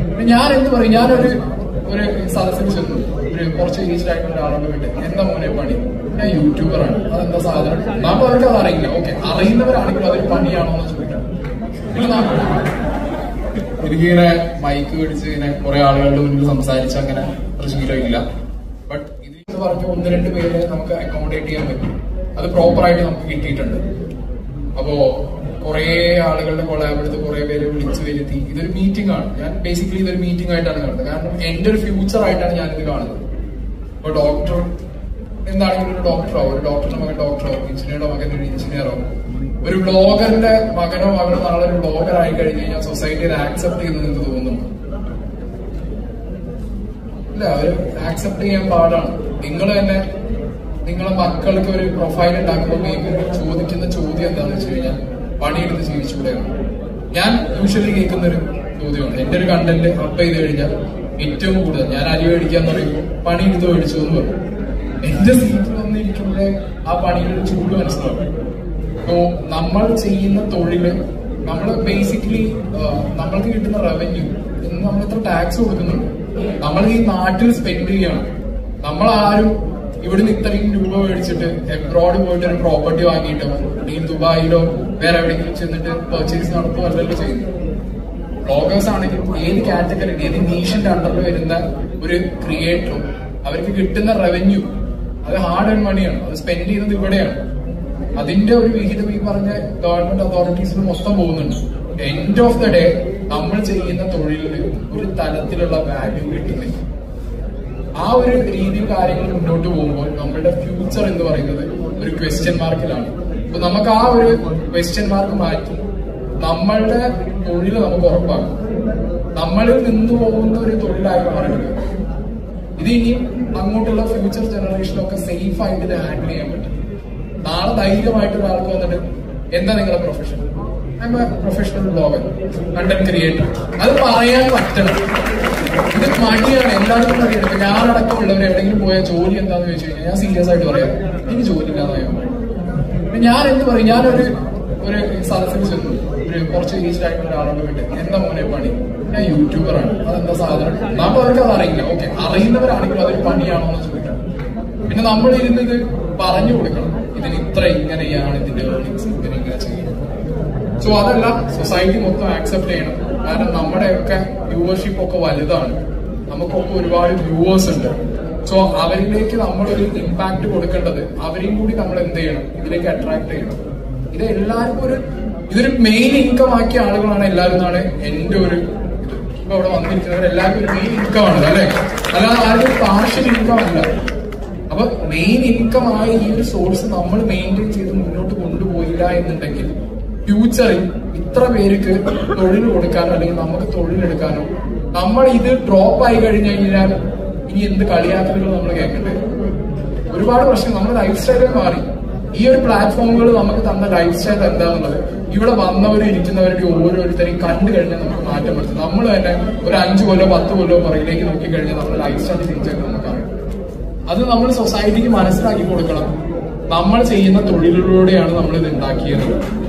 പിന്നെ ഞാൻ എന്ത് പറയും ഞാനൊരു ഒരു സദസ്സിൽ ചെന്നു ഒരു കുറച്ച് ഏജ്ഡ് ആയിട്ടുള്ള ഒരാളോട് വിട്ട് എന്താ മോനെ പണി ഞാൻ യൂട്യൂബറാണ് അതെന്താ സാധനം നമുക്ക് അവർക്ക് അത് അറിയില്ല ഓക്കെ അറിയുന്നവരാണെങ്കിൽ അതൊരു പണിയാണോ എന്ന് ചോദിക്കാം പിന്നെ നമ്മ- എനിക്കിങ്ങനെ മൈക്ക് പിടിച്ച് ഇങ്ങനെ കുറെ ആളുകളുടെ മുന്നിൽ സംസാരിച്ച് അങ്ങനെ ഒരു ശീലമില്ല ബട്ട് ഇത് എന്ന് പറഞ്ഞ ഒന്ന് രണ്ട് പേരെ നമുക്ക് അക്കോമഡേറ്റ് ചെയ്യാൻ പറ്റും അത് പ്രോപ്പർ ആയിട്ട് നമുക്ക് കിട്ടിയിട്ടുണ്ട് അപ്പോ കുറെ ആളുകളുടെ കൊളാബ് എടുത്ത് കുറെ പേര് വിളിച്ചു വരുത്തി ഇതൊരു മീറ്റിംഗ് ആണ് ഞാൻ ബേസിക്കലി ഇതൊരു മീറ്റിംഗ് ആയിട്ടാണ് കാണുന്നത് കാരണം എന്റെ ഒരു ഫ്യൂച്ചർ ആയിട്ടാണ് ഞാൻ ഇത് കാണുന്നത് ഇപ്പൊ ഡോക്ടർ എന്താണെങ്കിലും ഒരു ഡോക്ടറോ ഒരു ഡോക്ടറുടെ മകൻ ഡോക്ടറോ എഞ്ചിനീയറുടെ മകൻ ഒരു എഞ്ചിനീയറോ ഒരു ബ്ലോഗറിന്റെ മകനോ മകളോ നാളെ ഒരു ബ്ലോഗർ ആയി കഴിഞ്ഞ് കഴിഞ്ഞാൽ സൊസൈറ്റി അത് ആക്സെപ്റ്റ് ചെയ്യുന്നത് എനിക്ക് തോന്നുന്നു ഇല്ല അവര് ആക്സെപ്റ്റ് ചെയ്യാൻ പാടാണ് നിങ്ങൾ തന്നെ നിങ്ങളെ മക്കൾക്ക് ഒരു പ്രൊഫൈൽ ഉണ്ടാക്കുമ്പോൾ maybe ചോദിക്കുന്ന ചോദ്യം എന്താണെന്ന് വെച്ച് കഴിഞ്ഞാൽ പണിയെടുത്ത് ജീവിച്ചുകൂടെ ഞാൻ യൂഷ്വലി കേൾക്കുന്ന ഒരു ചോദ്യമാണ് എന്റെ ഒരു കണ്ടന്റ് അപ്പ് ചെയ്ത് കഴിഞ്ഞാൽ ഏറ്റവും കൂടുതൽ ഞാൻ അരി മേടിക്കാന്ന് പറയുമ്പോൾ പണിയെടുത്ത് മേടിച്ചു എന്ന് പറയും എന്റെ സീറ്റിൽ വന്നിരിക്കുമ്പോഴേ ആ പണിയുടെ ചൂട് മനസ്സിലാവും അപ്പോ നമ്മൾ ചെയ്യുന്ന തൊഴില് നമ്മൾ ബേസിക്കലി നമ്മൾക്ക് കിട്ടുന്ന റവന്യൂ ഇന്ന് നമ്മൾ ഇത്ര ടാക്സ് കൊടുക്കുന്നുണ്ട് നമ്മൾ ഈ നാട്ടിൽ സ്പെൻഡ് ചെയ്യണം നമ്മൾ ആരും ഇവിടുന്ന് ഇത്രയും രൂപ മേടിച്ചിട്ട് എബ്രോഡ് പോയിട്ട് ഒരു പ്രോപ്പർട്ടി വാങ്ങിയിട്ടോ അല്ലെങ്കിൽ ദുബായിലോ വേറെ എവിടെയെങ്കിലും ചെന്നിട്ട് പർച്ചേസ് നടത്തുകയല്ലല്ലോ ചെയ്യുന്നത് ബ്ലോഗേഴ്സ് ആണെങ്കിൽ ഏത് കാറ്റഗറി ഏത് നീഷിന്റെ അണ്ടറിൽ വരുന്ന ഒരു ക്രിയേറ്ററും അവർക്ക് കിട്ടുന്ന റവന്യൂ അത് ഹാർഡ് ആൻഡ് മണിയാണ് അത് സ്പെൻഡ് ചെയ്യുന്നത് ഇവിടെയാണ് അതിന്റെ ഒരു വിഹിതം ഈ പറഞ്ഞ ഗവൺമെന്റ് അതോറിറ്റീസിന് മൊത്തം പോകുന്നുണ്ട് എൻഡ് ഓഫ് ദ ഡേ നമ്മൾ ചെയ്യുന്ന തൊഴിലിന് ഒരു തലത്തിലുള്ള വാല്യൂ കിട്ടുന്നില്ല ആ ഒരു രീതിയിൽ കാര്യങ്ങൾ മുന്നോട്ട് പോകുമ്പോൾ നമ്മളുടെ ഫ്യൂച്ചർ എന്ന് പറയുന്നത് ഒരു ക്വസ്റ്റ്യൻ മാർക്കിലാണ് അപ്പൊ നമുക്ക് ആ ഒരു ക്വസ്റ്റ്യൻ മാർക്ക് മാറ്റി നമ്മളുടെ തൊഴിൽ നമുക്ക് ഉറപ്പാക്കും നമ്മളിൽ നിന്ന് പോകുന്ന ഒരു തൊഴിലായി മാറരുത് ഇത് ഇനി അങ്ങോട്ടുള്ള ഫ്യൂച്ചർ ജനറേഷനൊക്കെ സേഫ് ആയിട്ട് ഇത് ഹാൻഡിൽ ചെയ്യാൻ പറ്റും നാളെ ധൈര്യമായിട്ട് ഒരാൾക്ക് വന്നിട്ട് എന്താ നിങ്ങളുടെ profession I professional blogger content creator അത് പറയാൻ പറ്റണം ഇത് മടിയാണ് എല്ലാവർക്കും മടിയാണ് ഇപ്പൊ ഞാനടക്കമുള്ളവർ എവിടെയെങ്കിലും പോയ ജോലി എന്താന്ന് ചോദിച്ചു കഴിഞ്ഞാൽ ഞാൻ സീരിയസ് ആയിട്ട് പറയാം എനിക്ക് ജോലി ഇല്ലാന്ന് ഞാൻ പറയും പിന്നെ ഞാൻ എന്ത് പറയും ഞാനൊരു ഒരു സദസ്സിൽ ചെന്നു ഒരു കുറച്ച് ഏജ്ഡ് ആയിട്ടുള്ള ഒരാളോട് വിട്ട് എന്താ മോനെ പണി ഞാൻ യൂട്യൂബറാണ് അതെന്താ സാധനം നമുക്ക് അവർക്ക് അത് അറിയില്ല ഓക്കെ അറിയുന്നവരാണെങ്കിലും അതൊരു പണിയാണോ എന്ന് ചോദിക്കാം പിന്നെ നമ്മൾ ഇരുന്ന് ഇത് പറഞ്ഞു കൊടുക്കണം ഇതിന് ഇത്ര ഇങ്ങനെയാണ് ഇതിന്റെ ഏർണിങ്സ് ഇങ്ങനെ ഇങ്ങനെ ചെയ്യണം സോ അതല്ല സൊസൈറ്റി മൊത്തം ആക്സെപ്റ്റ് ചെയ്യണം കാരണം നമ്മുടെയൊക്കെ വ്യൂവർഷിപ്പ് ഒക്കെ വലുതാണ് നമുക്കൊക്കെ ഒരുപാട് വ്യൂവേഴ്സ് ഉണ്ട് സോ അവരിലേക്ക് നമ്മളൊരു ഇമ്പാക്ട് കൊടുക്കേണ്ടത് അവരെയും കൂടി നമ്മൾ എന്ത് ചെയ്യണം ഇതിലേക്ക് അട്രാക്ട് ചെയ്യണം ഇത് എല്ലാവർക്കും ഒരു ഇതൊരു മെയിൻ ഇൻകം ആക്കിയ ആളുകളാണ് എല്ലാവരും എന്നാണ് എന്റെ ഒരു ഇത് ഇപ്പൊ ഇവിടെ വന്നിരിക്കുന്നവർ എല്ലാവർക്കും ഒരു മെയിൻ ഇൻകം ആണ് അല്ലെ അല്ലാതെ ആർക്കും പാർഷ്യൽ ഇൻകം അല്ല അപ്പൊ മെയിൻ ഇൻകം ആയ ഈ ഒരു സോഴ്സ് നമ്മൾ മെയിൻറ്റെയിൻ ചെയ്ത് മുന്നോട്ട് കൊണ്ടുപോയില്ല എന്നുണ്ടെങ്കിൽ ഫ്യൂച്ചറിൽ ഇത്ര പേർക്ക് തൊഴിൽ കൊടുക്കാനോ അല്ലെങ്കിൽ നമുക്ക് തൊഴിലെടുക്കാനോ നമ്മൾ ഇത് ഡ്രോപ്പ് ആയി കഴിഞ്ഞു കഴിഞ്ഞാൽ ഇനി എന്ത് കളിയാക്കലുകൾ നമ്മൾ കേൾക്കണ്ടേ ഒരുപാട് പ്രശ്നം നമ്മുടെ ലൈഫ് സ്റ്റൈലേ മാറി ഈ ഒരു പ്ലാറ്റ്ഫോമുകൾ നമുക്ക് തന്ന ലൈഫ് സ്റ്റൈൽ എന്താണെന്നുള്ളത് ഇവിടെ വന്നവരും ഇരിക്കുന്നവരുടെ ഓരോരുത്തരെയും കണ്ടു കഴിഞ്ഞാൽ നമുക്ക് മാറ്റം പറ്റും നമ്മൾ തന്നെ ഒരു അഞ്ചു കൊല്ലോ പത്ത് കൊല്ലോ പുറകിലേക്ക് നോക്കി കഴിഞ്ഞാൽ നമ്മുടെ ലൈഫ് സ്റ്റൈൽ ചേഞ്ച് ആക്കി നമുക്കറിയാം അത് നമ്മൾ സൊസൈറ്റിക്ക് മനസ്സിലാക്കി കൊടുക്കണം നമ്മൾ ചെയ്യുന്ന തൊഴിലിലൂടെയാണ് നമ്മൾ ഇത് ഉണ്ടാക്കിയത്